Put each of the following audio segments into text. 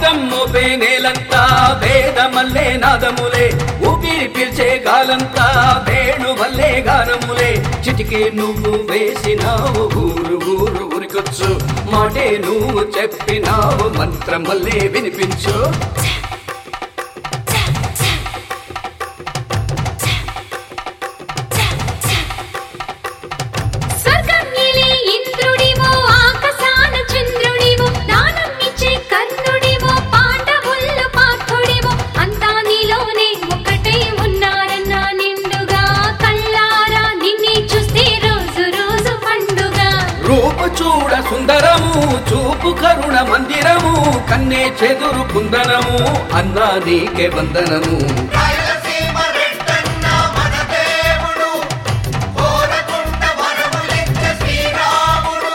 పాదం మోపే నేలంతా వేదమల్లే నాదములే ఊపిరి పిలిచే గాలంతా వేణు వల్లే గానములే చిటికే నువ్వు వేసినావు ఊరు ఊరు ఉరికొచ్చు మాటే నువ్వు చెప్పినావు మంత్రం వల్లే వినిపించు స్వర్గం ఎలే ఇంద్రుడివో ఆకాశాన చంద్రుడివో దానం ఇచ్చే కర్ణుడివో పాండవుల్లో పార్థుడివో అంతా నీలోనే ఒకటే ఉన్నారన్న నిండుగా కళ్ళారా నిన్నే చూస్తే రోజు రోజు పండుగ రూపు చూడ సుందరము చూపు కరుణ మందిరము కన్నే చెదురు కుందనము అన్నా నీకే వందనము రాయలసీమ రెడ్డన్న మన దేవుడు కోరకుంట వరములిచ్చ శ్రీరాముడు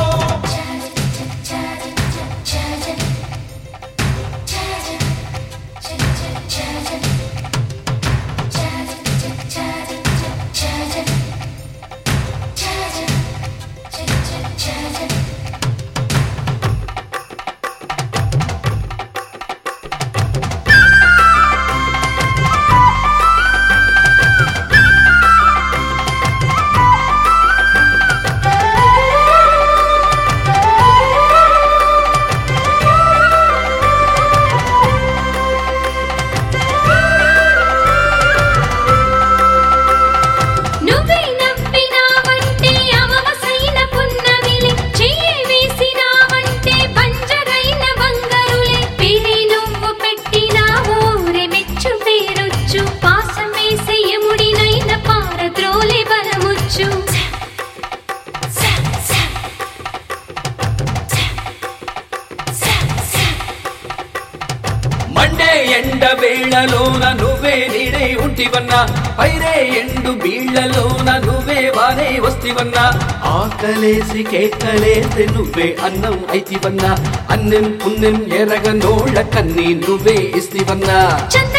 నువ్వే నవ్వినావంటే అవవసైన పున్నమిలే చెయ్యి వేసినావంటే బంజరైన బంగారులే పేరే నువ్వు పెట్టినావు రే మెచ్చు పేరొచ్చు పాసం వేసే యముడినైన పారద్రోలే బలముచ్చు మండే ఎండ వేళలోన నువ్వే నీడై ఉంటివన్నా పైరే ఎండు బీళ్లలోన నువ్వే వానే వస్తివన్నా ఆకలేసి కేకలేసి నువ్వే అన్నం అయితివన్నా అన్నం పుణ్యం ఎరగ నోళ్ళ కన్నీ నువ్వే ఇస్తివన్నా చంద్ర